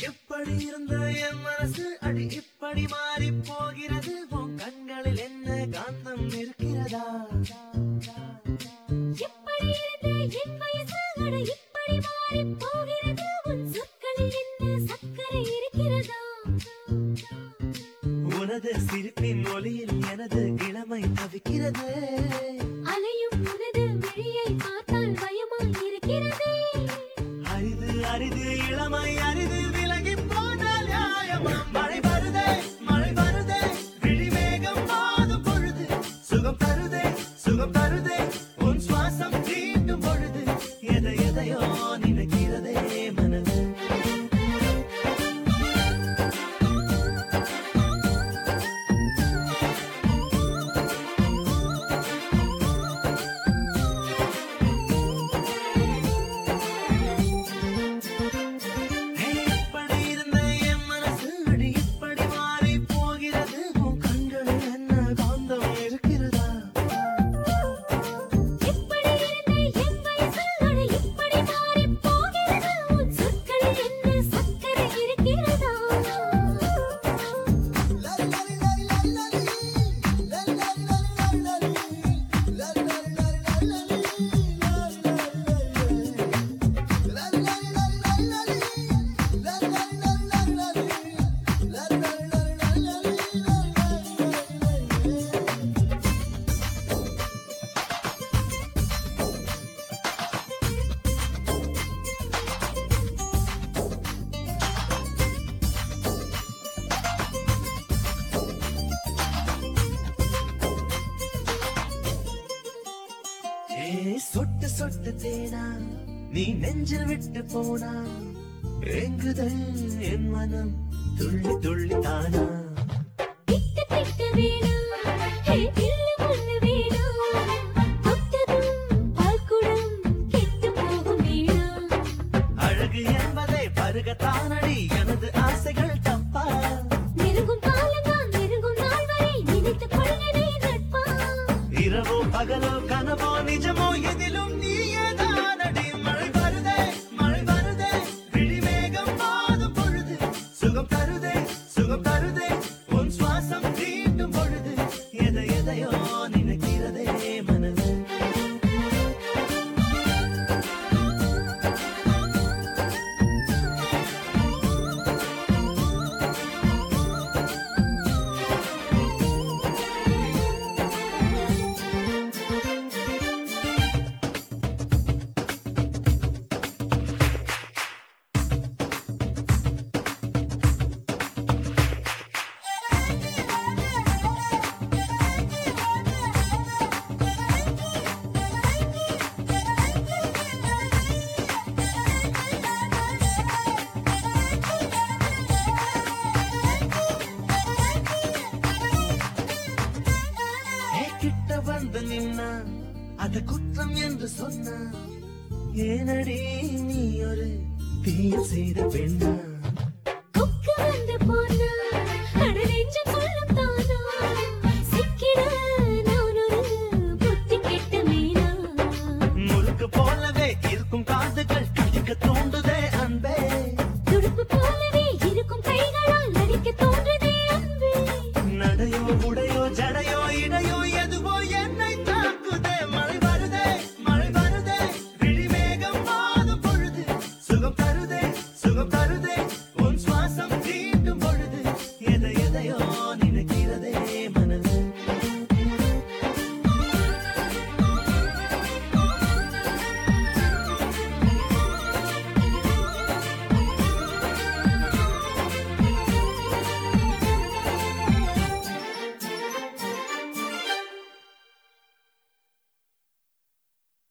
எப்படி இருந்த என் மனசு அடி இப்படி மாறி போகிறது உன் கண்களில் என்ன காந்தம் இருக்கிறதா எப்படி இருந்த என் வயசு அட இப்படி மாறிப் போகிறது உன் சொற்களில் என்ன சர்க்கரை இருக்கிறதா உனது சிரிப்பின் ஒளியில் எனது இளமை தவிக்கிறது அலையும் உனது விழியை பார்த்தால் பயமாய் இருக்கிறதே அரிது அரிது இளமை அரிது விலகி போனால் நியாயமா மழை வருதே மழை வருதே விழிமேகம் மாதும் பொழுது சுகம் தருதே சுகம் தருதே உன் சுவாசம் தீண்டும் பொழுது எதை எதையோ நினைக்கிறதே மனது ஹே, இப்படி இருந்த என் மனசு அடி இப்படி மாறி போகிறது உன் கண்களில் என்ன காந்தம் இருக்கிறதா எப்படி இருந்த என் வயசு அட இப்படி மாறிப் போகிறது உன் சொற்களில் என்ன சர்க்கரை இருக்கிறதா ஏ சொட்டு சொட்டு தேனா நீ நெஞ்சில் விட்டு போனா எங்குதல் என் மனம் துள்ளி துள்ளி தானா திட்டு திட்டு வேணாம் ஹே தில்லு முள்ளு வேணாம் தொட்டதும் பால்குடம் கெட்டு போகும் வேணாம் அழகு என்பதை பருகத்தானடி எனது ஆசைகள் தப்பா நெருங்கும் காலந்தான் நெருங்கும் நாள் வரை நினைத்துக் கொள்கிறே நட்பா இரவோ பகலோ கனவோ நிஜமோ எதிலும் நீயே தானடி மழை வருதே மழை வருதே விழிமேகம் மாதும் பொழுது சுகம் தருதே சுகம் தருதே உன் சுவாசம் தீண்டும் பொழுது எதை எதையோ நினைக்கிறதே மனது ஏ, கிட்ட வந்து நின்னா அது குற்றம் என்று சொன்னா ஏனடி நீ ஒரு தீய செய்த பெண்ணா